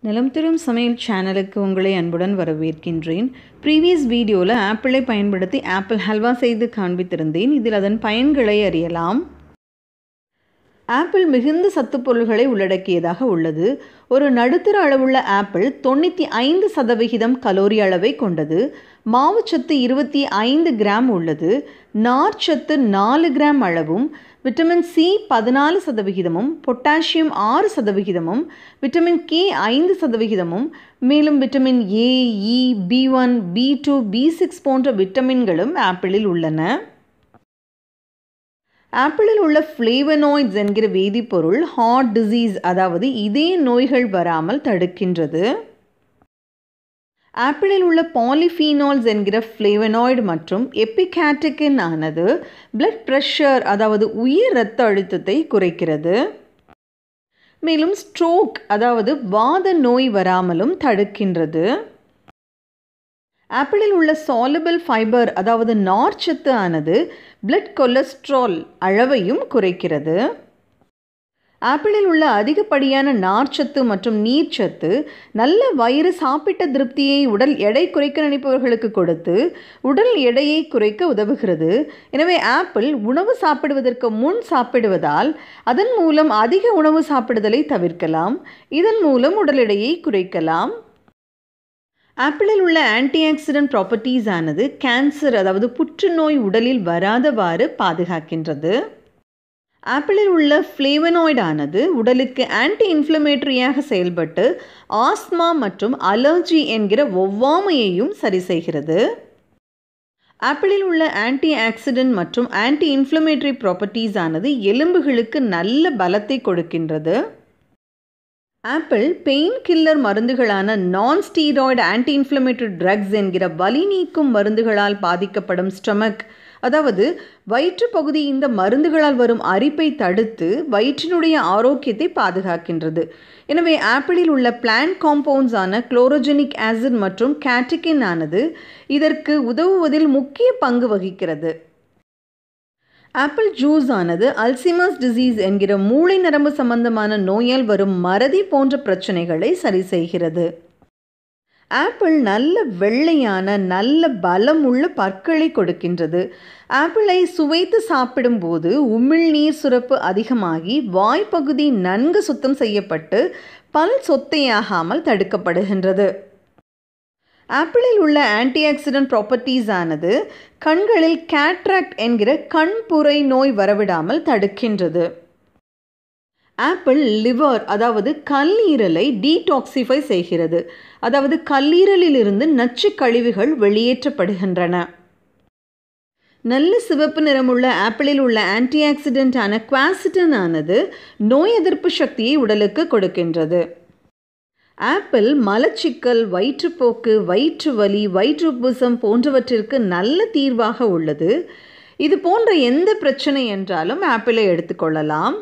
நிலம் தரும் சமையல் சேனலுக்கு உங்களை அன்புடன் வரவேற்கின்றேன் ப்ரீவியஸ் வீடியோவில் ஆப்பிளை பயன்படுத்தி ஆப்பிள் ஹல்வா செய்து காண்பித்திருந்தேன் இதில் அதன் பயன்களை அறியலாம் ஆப்பிள் மிகுந்த சத்துப் பொருள்களை உள்ளடக்கியதாக உள்ளது ஒரு நடுத்தர அளவுள்ள ஆப்பிள் தொண்ணூற்றி ஐந்து சதவிகிதம் கலோரி அளவை கொண்டது மாவுச்சத்து இருபத்தி ஐந்து கிராம் உள்ளது நார்ச்சத்து நாலு கிராம் அளவும் விட்டமின் சி பதினாலு சதவிகிதமும் பொட்டாசியம் ஆறு சதவிகிதமும் விட்டமின் கே ஐந்து சதவிகிதமும் மேலும் vitamin A E B one B two B six போன்ற விட்டமின்களும் ஆப்பிளில் உள்ளன ஆப்பிளில் உள்ள ஃப்ளேவனாய்ட்ஸ் என்கிற வேதிப்பொருள் ஹார்ட் டிசீஸ் அதாவது இதய நோய்கள் வராமல் தடுக்கின்றது ஆப்பிளில் உள்ள பாலிஃபீனால்ஸ் என்கிற ஃப்ளேவனாய்டு மற்றும் எப்பிகேட்டிக்கின் ஆனது பிளட் ப்ரெஷர் அதாவது உயர் இரத்த அழுத்தத்தை குறைக்கிறது மேலும் ஸ்ட்ரோக் அதாவது வாத நோய் வராமலும் தடுக்கின்றது ஆப்பிளில் உள்ள சாலபிள் ஃபைபர் அதாவது நார்ச்சத்து ஆனது பிளட் கொலஸ்ட்ரால் அளவையும் குறைக்கிறது ஆப்பிளில் உள்ள அதிகப்படியான நார்ச்சத்து மற்றும் நீர்ச்சத்து நல்ல வயிறு சாப்பிட்ட திருப்தியை உடல் எடை குறைக்க நினைப்பவர்களுக்கு கொடுத்து உடல் எடையை குறைக்க உதவுகிறது எனவே ஆப்பிள் உணவு சாப்பிடுவதற்கு முன் சாப்பிடுவதால் அதன் மூலம் அதிக உணவு சாப்பிடுதலை தவிர்க்கலாம் இதன் மூலம் உடல் எடையை குறைக்கலாம் ஆப்பிளில் உள்ள ஆன்டி ஆக்சிடென்ட் ப்ராப்பர்ட்டிஸ் ஆனது கேன்சர் அதாவது புற்றுநோய் உடலில் வராதவாறு பாதுகாக்கின்றது ஆப்பிளில் உள்ள ஃப்ளேவனாய்டு ஆனது உடலுக்கு ஆன்டி இன்ஃப்ளமேட்டரியாக செயல்பட்டு ஆஸ்மா மற்றும் அலர்ஜி என்கிற ஒவ்வாமையையும் சரி செய்கிறது ஆப்பிளில் உள்ள ஆன்டி ஆக்சிடென்ட் மற்றும் ஆன்டி இன்ஃப்ளமேட்டரி ப்ராப்பர்ட்டிஸ் ஆனது எலும்புகளுக்கு நல்ல பலத்தை கொடுக்கின்றது ஆப்பிள் பெயின் கில்லர் மருந்துகளான நான் ஸ்டீராய்டு ஆன்டி இன்ஃப்ளமேட்டரி ட்ரக்ஸ் என்கிற வலி நீக்கும் மருந்துகளால் பாதிக்கப்படும் ஸ்டொமக் அதாவது வயிற்று பகுதி இந்த மருந்துகளால் வரும் அரிப்பை தடுத்து வயிற்றினுடைய ஆரோக்கியத்தை பாதுகாக்கின்றது எனவே ஆப்பிளில் உள்ள பிளான்ட் காம்பவுண்ட்ஸ் ஆன குளோரோஜெனிக் ஆசிட் மற்றும் கேட்டிகின் ஆனது இதற்கு உதவுவதில் முக்கிய பங்கு வகிக்கிறது ஆப்பிள் ஜூஸ் ஆனது அல்சிமஸ் டிசீஸ் என்கிற மூளை நரம்பு சம்பந்தமான நோயால் வரும் மறதி போன்ற பிரச்சனைகளை சரி செய்கிறது ஆப்பிள் நல்ல வெள்ளையான நல்ல பலமுள்ள பற்களை கொடுக்கின்றது ஆப்பிளை சுவைத்து சாப்பிடும்போது உமிழ்நீர் சுரப்பு அதிகமாகி வாய்ப்பகுதி நன்கு சுத்தம் செய்யப்பட்டு பல் சொத்தையாகாமல் தடுக்கப்படுகின்றது ஆப்பிளில் உள்ள ஆன்டி ஆக்சிடென்ட் ப்ராப்பர்ட்டிஸ் ஆனது கண்களில் கேட்ராக்ட் என்கிற கண்புரை நோய் வரவிடாமல் தடுக்கின்றது ஆப்பிள் லிவர் அதாவது கல்லீரலை டீடாக்சிஃபை செய்கிறது அதாவது கல்லீரலிலிருந்து நச்சு கழிவுகள் வெளியேற்றப்படுகின்றன நல்ல சிவப்பு நிறமுள்ள ஆப்பிளில் உள்ள ஆன்டி ஆக்சிடென்டான குவாசிட்டன் ஆனது நோய் எதிர்ப்பு சக்தியை உடலுக்கு கொடுக்கின்றது ஆப்பிள் மலச்சிக்கல் வயிற்றுப்போக்கு வயிற்று வலி வயிற்றுப்புசம் போன்றவற்றிற்கு நல்ல தீர்வாக உள்ளது இது போன்ற எந்த பிரச்சனை என்றாலும் ஆப்பிளை எடுத்துக்கொள்ளலாம்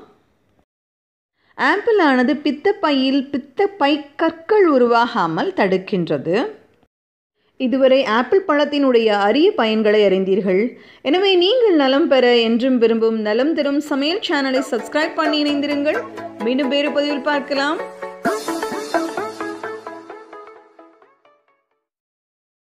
ஆப்பிள் ஆனது பித்தப்பையில் பித்தப்பை கற்கள் உருவாகாமல் தடுக்கின்றது இதுவரை ஆப்பிள் பழத்தினுடைய அரிய பயன்களை அறிந்தீர்கள் எனவே நீங்கள் நலம் பெற என்றும் விரும்பும் நலம் தரும் சமையல் சேனலை சப்ஸ்கிரைப் பண்ணி இணைந்திருங்கள் மீண்டும் வேறு பதிவில் பார்க்கலாம்